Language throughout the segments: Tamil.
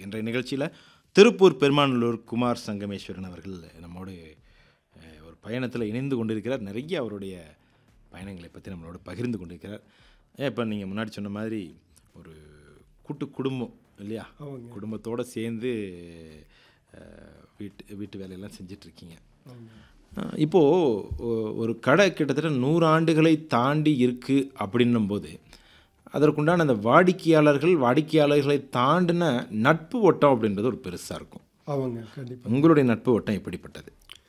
என்ற நிகழ்ச்சியில் திருப்பூர் பெருமாநல்லூர் குமார் சங்கமேஸ்வரன் அவர்கள் நம்மோடு அஹ், ஒரு பயணத்தில் இணைந்து கொண்டிருக்கிறார் நிறைய அவருடைய பயணங்களை பற்றி நம்மளோட பகிர்ந்து கொண்டிருக்கிறார் ஏன் இப்போ நீங்கள் முன்னாடி சொன்ன மாதிரி ஒரு கூட்டு குடும்பம் இல்லையா குடும்பத்தோடு சேர்ந்து அஹ், வீட்டு வீட்டு வேலையெல்லாம் செஞ்சிட்ருக்கீங்க இப்போது ஒரு கடை கிட்டத்தட்ட நூறு ஆண்டுகளை தாண்டி இருக்குது அப்படின்னும் போது அதற்குண்டான அந்த வாடிக்கையாளர்கள் வாடிக்கையாளர்களை தாண்டின நட்பு வட்டம் அப்படின்றது ஒரு பெருசாக இருக்கும் ஆமாங்க கண்டிப்பாக உங்களுடைய நட்பு வட்டம் எப்படிப்பட்டது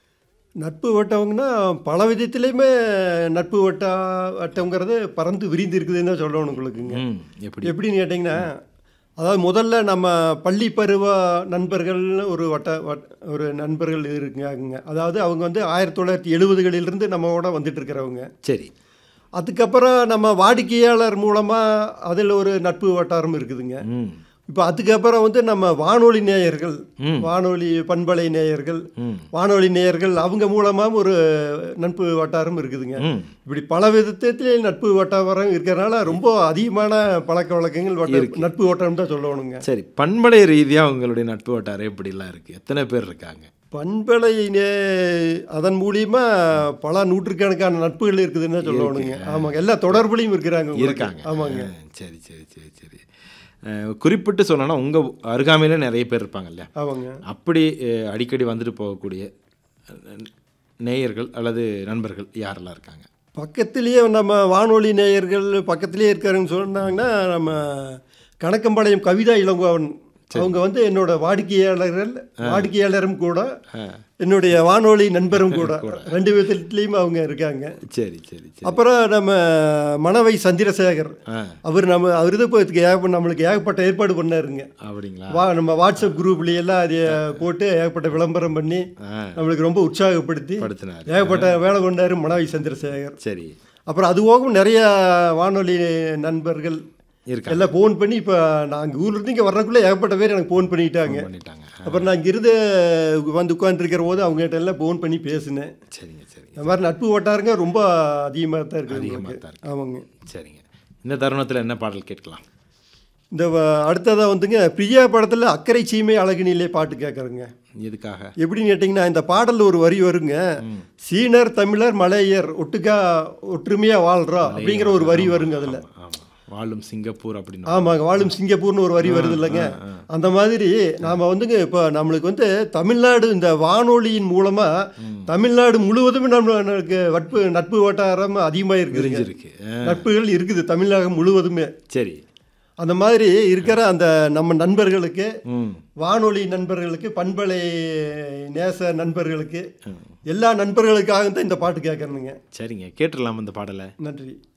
நட்பு வட்டம்னா பல விதத்துலேயுமே நட்பு வட்ட வட்டங்கிறது பறந்து விரிந்து இருக்குதுன்னு தான் சொல்லணும் உங்களுக்குங்க ம் எப்படி எப்படின்னு கேட்டிங்கன்னா அதாவது முதல்ல நம்ம பள்ளி பருவ நண்பர்கள்னு ஒரு வட்ட வட் ஒரு நண்பர்கள் இருக்காங்க அதாவது அவங்க வந்து ஆயிரத்தி தொள்ளாயிரத்தி எழுபதுகளிலிருந்து நம்மளோட வந்துட்டு இருக்கிறவங்க சரி அதுக்கப்புறம் நம்ம வாடிக்கையாளர் மூலமாக அதில் ஒரு நட்பு வட்டாரம் இருக்குதுங்க ம் இப்போ அதுக்கப்புறம் வந்து நம்ம வானொலி நேயர்கள் வானொலி பண்பலை நேயர்கள் ம் வானொலி நேயர்கள் அவங்க மூலமாக ஒரு நட்பு வட்டாரம் இருக்குதுங்க ம் இப்படி பல விதத்திலே நட்பு வட்டாரம் இருக்கிறனால ரொம்ப அதிகமான பழக்க வழக்கங்கள் வட்ட நட்பு வட்டம் தான் சொல்லணுங்க சரி பண்பலை ரீதியாக உங்களுடைய நட்பு வட்டாரம் எப்படிலாம் இருக்குது எத்தனை பேர் இருக்காங்க பண்பலை நே- அதன் மூலியமா பல நூற்றுக்கணக்கான நட்புகள் இருக்குதுன்னு தான் சொல்லணுங்க ஆமாங்க எல்லா தொடர்புலையும் இருக்கிறாங்க உங்களுக்கு. இருக்காங்க ஆமாங்க ஆ, சரி சரி சரி சரி அஹ், குறிப்பிட்டு சொல்லணும்னா உங்கள் அருகாமையில் நிறைய பேர் இருப்பாங்க இல்லையா ஆமாங்க அப்படி அஹ், அடிக்கடி வந்துட்டு போகக்கூடிய அஹ், நேயர்கள் அல்லது நண்பர்கள் யாரெல்லாம் இருக்காங்க பக்கத்திலேயே நம்ம வானொலி நேயர்கள் பக்கத்திலேயே இருக்காருன்னு சொன்னாங்கன்னா நம்ம கணக்கம்பாளையம் கவிதா இளங்கோவன் அவங்க வந்து என்னோட வாடிக்கையாளர்கள் வாடிக்கையாளரும் கூட என்னுடைய வானொலி நண்பரும் கூட ரெண்டு விதத்துலேயும் அவங்க இருக்காங்க சரி சரி சரி அப்புறம் நம்ம மணவை சந்திரசேகர் ஆ அவர் நம்ம அவர் தான் இப்போ இதுக்கு ஏக நம்மளுக்கு ஏகப்பட்ட ஏற்பாடு பண்ணாருங்க அப்படிங்களா வா நம்ம வாட்ஸ்அப் குரூப்ல எல்லாம் அதை போட்டு ஏகப்பட்ட விளம்பரம் பண்ணி ஆ நம்மளுக்கு ரொம்ப உற்சாகப்படுத்தி படுத்தினார் ஏகப்பட்ட வேலை கொண்டாரு மணவை சந்திரசேகர் சரி அப்புறம் அது போகவும் நிறைய வானொலி நண்பர்கள் இருக்காங்க எல்லாம் ஃபோன் பண்ணி இப்போ நாங்கள் ஊர்லேருந்து இங்கே வர்றதுக்குள்ளே ஏகப்பட்ட பேர் எனக்கு ஃபோன் பண்ணிட்டாங்க பண்ணிட்டாங்க அப்புறம் நான் இங்கிருந்து வந்து உட்காந்துருக்கிற போது அவங்ககிட்ட எல்லாம் ஃபோன் பண்ணி பேசினேன் சரிங்க சரிங்க இந்த மாதிரி நட்பு வட்டாரங்க ரொம்ப அதிகமாக தான் இருக்குது அதிகமாக உங்களுக்கு. தான் இருக்கு ஆமாங்க சரிங்க இந்த தருணத்தில் என்ன பாடல் கேட்கலாம் இந்த வ- அடுத்ததா வந்துங்க பிரியா படத்தில் அக்கறை சீமை அழகினிலே பாட்டு கேட்குறேங்க எதுக்காக எப்படின்னு கேட்டிங்கன்னா இந்த பாடலில் ஒரு வரி வருங்க சீனர் தமிழர் மலையர் ஒட்டுக்கா ஒற்றுமையாக வாழ்றோம் அப்படிங்கிற ஒரு வரி வருங்க அதில் ஆமாம் வாழும் சிங்கப்பூர் அப்படின்னு ஆமாங்க வாழும் சிங்கப்பூர்னு ஒரு வரி வருது இல்லைங்க அந்த மாதிரி நாம் வந்துங்க இப்போ நம்மளுக்கு வந்து தமிழ்நாடு இந்த வானொலியின் மூலமாக தமிழ்நாடு முழுவதும் நம்மளுக்கு நட்பு நட்பு வட்டாரம் அதிகமாக இருக்குது விரிஞ்சிருக்கு ஆ, நட்புகள் இருக்குது தமிழகம் முழுவதுமே சரி அந்த மாதிரி இருக்கிற அந்த நம்ம நண்பர்களுக்கு ம் வானொலி நண்பர்களுக்கு பண்பலை நேச நண்பர்களுக்கு எல்லா நண்பர்களுக்காக தான் இந்த பாட்டு கேட்கறனுங்க சரிங்க கேட்டுடலாம் அந்த பாடலை நன்றி